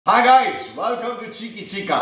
Hi guys, welcome to Cheeky Chica.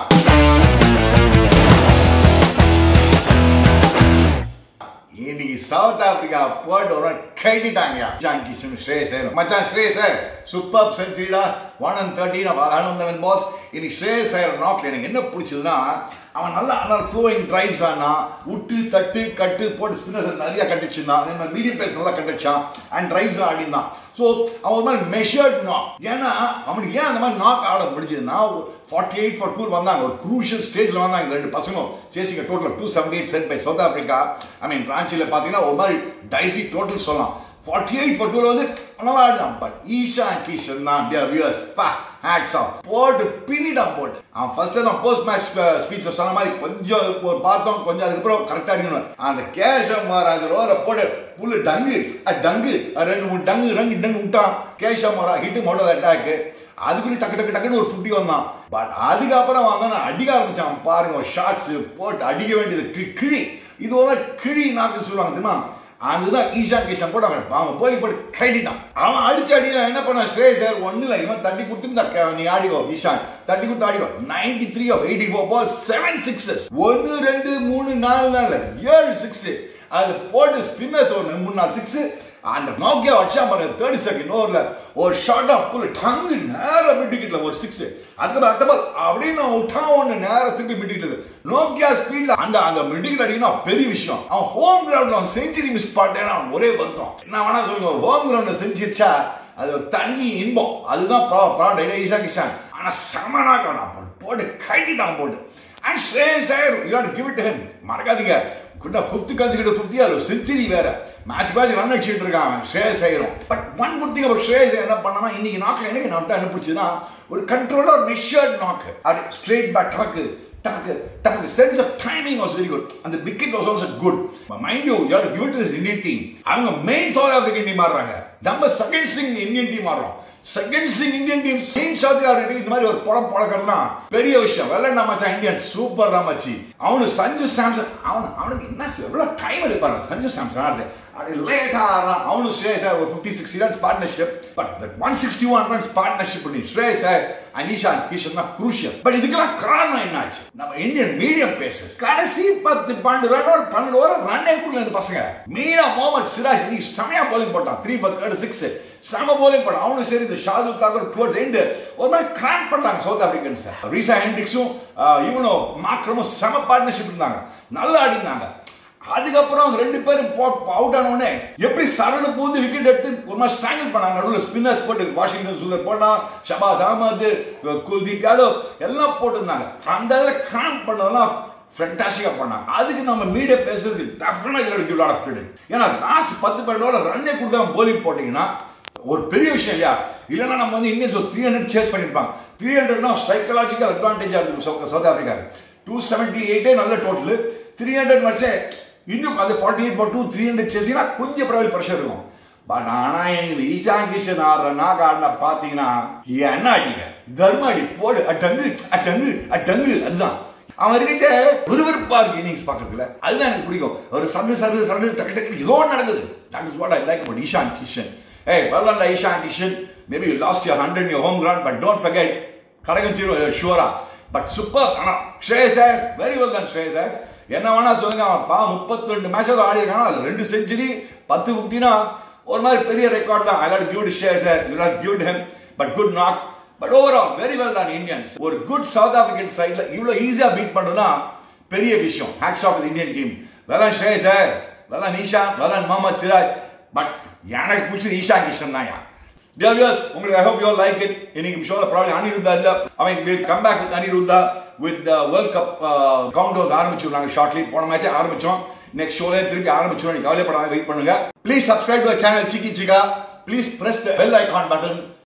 இன்னைக்கு south Africa போட்டு ஒரு கைட்டிட்டாங்க ஜான் கிஷன் ஸ்ரேயஸ் ஐயர் மச்சான் ஸ்ரேயஸ் ஐயர் சூப்பர் செஞ்சுரிடா ஒன் அண்ட் தேர்ட்டின் ஆனந்தவன் பாஸ் இன்னைக்கு ஸ்ரேயஸ் ஐயர் நாக்ல எனக்கு என்ன பிடிச்சதுன்னா அவன் நல்லா நல்லா ஃப்ளோயிங் டிரைவ்ஸ் ஆனா விட்டு தட்டு கட்டு போட்டு ஸ்பின்னர்ஸ் நிறைய கட்டிச்சிருந்தான் அதே மாதிரி மீடியம் பேஸ் நல்லா கட்டிச்சான் அண்ட் டிரைவ்ஸ் ஆடினான் ஸோ அவன் ஒரு மாதிரி மெஷர்ட் நாக் ஏன்னா அவனுக்கு ஏன் அந்த மாதிரி நாக் ஆட முடிஞ்சதுன்னா ஃபார்ட்டி எயிட் ஃபார் டூ வந்தாங்க ஒரு க்ரூஷியல் ஸ்டேஜில் வந்தாங்க இந்த ரெண்டு பசங்களும் சேசிங்க total two seventy eight set by south Africa I mean ராஞ்சியில் பார்த்தீங்கன்னா ஒரு மாதிரி டைசி டோட்டல் சொல்லலாம் ஃபார்ட்டி எயிட் ஃபார் டூவில் வந்து நல்லா ஆடினான் பட் ஈஷா கிஷன் தான் வியூஸ் பா ஹேட்ஸ் ஆஃப் போட்டு பின்னிட்டான் போட்டு அவன் ஃபர்ஸ்ட் தான் போஸ்ட் மேட்ச் ஸ்பீச் சொன்ன மாதிரி கொஞ்சம் ஒரு பார்த்தோம் கொஞ்சம் அதுக்கப்புறம் கரெக்டாக அடிக்கணும் அந்த கேஷவ் மகாராஜ் ரோல போட்டு புல்லு டங்கு அஹ் டங்கு அஹ் ரெண்டு மூணு டங்கு ரெண்டு டங்கு விட்டான் கேஷவ் மகாராஜ் ஹிட்டு மோட்டர் அட்டாக்கு அதுக்குள்ளே டக்கு டக்கு டக்குன்னு ஒரு ஃபிஃப்டி வந்தான் பட் அதுக்கப்புறம் வந்தான் அடிக்க ஆரம்பிச்சான் பாருங்க ஷார்ட்ஸ் போட்டு அடிக்க வேண்டியது கி- கிழி இது ஒரு கிழி நாக்கு சொல்லுவாங்க தெரியுமா அதுதான் ஈஷா கிஷன் போட்டு அவன் அவன் போலி போட்டு கைட்டிட்டான் அவன் அடிச்சு அடியில என்ன பண்ண ஸ்ரேஸ் சார் ஒன்றும் இல்லை இவன் தட்டி கொடுத்துருந்தா நீ ஆடிக்கோ ஈஷான் தட்டி கொடுத்து ஆடிக்கோ ninety three off eighty four ball seven sixes ஒன்று ரெண்டு மூணு நாலு நாள் ஏழு சிக்ஸ் அது போட்டு ஸ்பின்னர்ஸ் ஒரு மூணு நாலு சிக்ஸ் அந்த நோக்கியா வச்சா பாருங்க தேர்ட்டி செகண்ட் ஓவரில் ஒரு ஷார்ட் ஆஃப் புல் டங்கு நேரம் மிட்டிக்கிட்டல ஒரு சிக்ஸ் அதுக்கப்புறம் அடுத்த பால் அப்படின்னு விட்டா ஒன்று நேரம் திருப்பி மிட்டிக்கிட்டது நோக்கியா ஸ்பீட்ல அந்த அந்த மிட்டிக்கிட் அடிக்கணும் பெரிய விஷயம் அவன் ஹோம் கிரவுண்ட்ல அவன் செஞ்சுரி மிஸ் பண்ணிட்டேன்னா அவன் ஒரே வருத்தம் என்ன வேணா சொல்லுங்க ஹோம் கிரவுண்ட்ல செஞ்சிருச்சா அது ஒரு தனி இன்பம் அதுதான் ப்ராப்ளம் ஈஷா கிஷான் ஆனா சமனாக நான் போட்டு போட்டு கைட்டிட்டான் போட்டு and Shreyas Iyer you had give it him மறக்காதீங்க குட்ட ஃபிஃப்த் கன்சிக்யூட்டிவ் ஃபிஃப்டி அது செஞ்சுரி வேற மேட்ச் மேட்ச் ரன் அடிச்சுட்டு இருக்கான் அவன் ஸ்ரேயஸ் ஐயரும் பட் ஒன் குட் திங் அவர் ஸ்ரேயஸ் ஐயர் என்ன பண்ணனா இன்னைக்கு நாக்கில் எனக்கு நான் என்ன பிடிச்சதுன்னா ஒரு கண்ட்ரோலர் மெஷர்ட் நாக்கு அது ஸ்ட்ரெயிட் பேக் டாக்கு டாக்கு டாக்கு sense of timing was very good அந்த wicket was also good mind you you have to give it to this Indian team அவங்க மெயின் சவுத் ஆப்பிரிக்கன் டீம் ஆடுறாங்க நம்ம செகண்ட் சிங் Indian team ஆடுறோம் செகண்ட் சிங் Indian team main south African இந்த மாதிரி ஒரு படம் பழக்கிறதுனா பெரிய விஷயம் வெள்ள நம்ம இந்தியன் சூப்பர் ராமச்சி அவனு சஞ்சு சாம்சன் அவன் அவனுக்கு என்ன எவ்வளவு டைம் எடுப்பாரு சஞ்சு சாம்சன் ஆடுது அப்படி லேட்டா ஆடுறான் அவனு ஸ்ரேயஸ் சார் ஒரு fifty sixty runs partnership but that one sixty one runs partnership பண்ணி ஸ்ரேயஸ் சார் அனிஷா கிஷன் தான் குரூஷியல் பட் இதுக்கெல்லாம் காரணம் என்னாச்சு நம்ம இந்தியன் மீடியம் பேசஸ் கடைசி பத்து பன்னெண்டு ரன் ஒரு பன்னெண்டு ஓவர் ரன்னே கூட இந்த பசங்க மீனா முகமது சிராஜ் நீ செமையா bowling போட்டான் த்ரீ ஃபார் தேர்ட் சிக்ஸ் செம bowling போட்டான் அவனும் சரி இந்த ஷாதுல் தாக்கர் டுவர்ட்ஸ் எண்டு ஒரு மாதிரி கிராண்ட் பண்ணாங்க சவுத் ஆப்பிரிக்கன்ஸ் ரீசா ஹென்ட்ரிக்ஸும் இவனும் மாக்ரமும் செம பார்ட்னர்ஷிப் இருந்தாங்க நல்லா ஆடினாங்க அதுக்கப்புறம் அவங்க ரெண்டு பேரும் அவுட் ஆன உடனே எப்படி சரணு பூந்து விக்கெட் எடுத்து ஒரு மாதிரி ஸ்ட்ராங்கிள் பண்ணாங்க நடுவில் ஸ்பின்னர்ஸ் போட்டு வாஷிங்டன் சுந்தர் போட்டான் ஷபாஸ் அகமது குல்தீப் யாதவ் எல்லாம் போட்டிருந்தாங்க அந்த இதில் கிராண்ட் பண்ணதெல்லாம் ஃபென்டாஸ்டிக்காக பண்ணாங்க அதுக்கு நம்ம மீடியா பேசுறதுக்கு டெஃபினட்டாக கிவ் லாட் ஆஃப் கிரெடிட் ஏன்னா லாஸ்ட் பத்து பன்னெண்டு ரன்னே கொடுக்காம போலிங் போட்டிங்கன்னா ஒரு பெரிய விஷயம் இல்லையா இல்லைன்னா நம்ம வந்து இந்தியன்ஸ் ஒரு த்ரீ ஹண்ட்ரட் சேஸ் பண்ணியிருப்பாங்க த்ரீ ஹண்ட்ரட்னா சைக்கலாஜிக்கல் அட்வான்டேஜாக இருக்கும் south south Africa two seventy எயிட்டே நல்ல டோட்டல் த்ரீ ஹண்ட்ரட் வச்சே இன்னும் அது forty eight for two three hundred சேசிங்கன்னா கொஞ்சம் பரவாயில்ல ப்ரெஷர் இருக்கும் பட் ஆனால் எனக்கு இந்த ஈசான் கிஷன் ஆடுற நாக் ஆடின பார்த்தீங்கன்னா என்ன அடிங்க தர்ம அடி போடு அட்டங்கு அட்டங்கு அட்டங்கு அதுதான் அவன் இருக்கச்ச விறுவிறுப்பா இருக்கு இன்னிங்ஸ் பார்க்கறதுல அதுதான் எனக்கு பிடிக்கும் ஒரு சந்து சந்து சந்து டக்கு டக்கு ஏதோ ஒண்ணு நடக்குது that is what I like about Ishan Kishan ஏய் well done Ishan Kishan maybe you lost your hundred your home ground but don't forget கடகம் தீரும் ஷூரா பட் சூப்பர் ஆனா ஸ்ரே சார் வெரி வெல் தான் ஸ்ரே சார் என்ன வேணா சொல்லுங்க அவன் பா முப்பத்தி ரெண்டு மேட்சஸ் ஆடி இருக்கான் அதுல ரெண்டு செஞ்சுரி பத்து ஃபிஃப்டினா ஒரு மாதிரி பெரிய ரெக்கார்ட் தான் ஐ லாட் கிவ் ஷே sir you lot give him but good not but overall very well தான் இந்தியன்ஸ் ஒரு குட் சவுத் ஆப்பிரிக்கன் சைடில் இவ்வளோ ஈஸியாக பீட் பண்ணுறதுனா பெரிய விஷயம் ஹேட்ஸ் ஆஃப் இந்தியன் டீம் வெலன் ஷே சார் வெலன் ஈஷா வெலன் முகமது சிராஜ் பட் எனக்கு பிடிச்சது ஈஷா கிஷன் தான் Dear viewers, உங்களுக்கு I hope you like it இன்னைக்கு ஷோல ப்ராப்ளம் அனிருத்தா இல்ல அவன் will come back with Aniruddha with world cup count down ஆரம்பிச்சிருந்தாங்க ஷார்ட்லி போன மேட்ச் ஆரம்பிச்சோம் நெக்ஸ்ட் ஷோல திருப்பி ஆரம்பிச்சோம் நீங்க கவலைப்படாத வெயிட் பண்ணுங்க please subscribe to channel cheeky Chica please press the bell icon button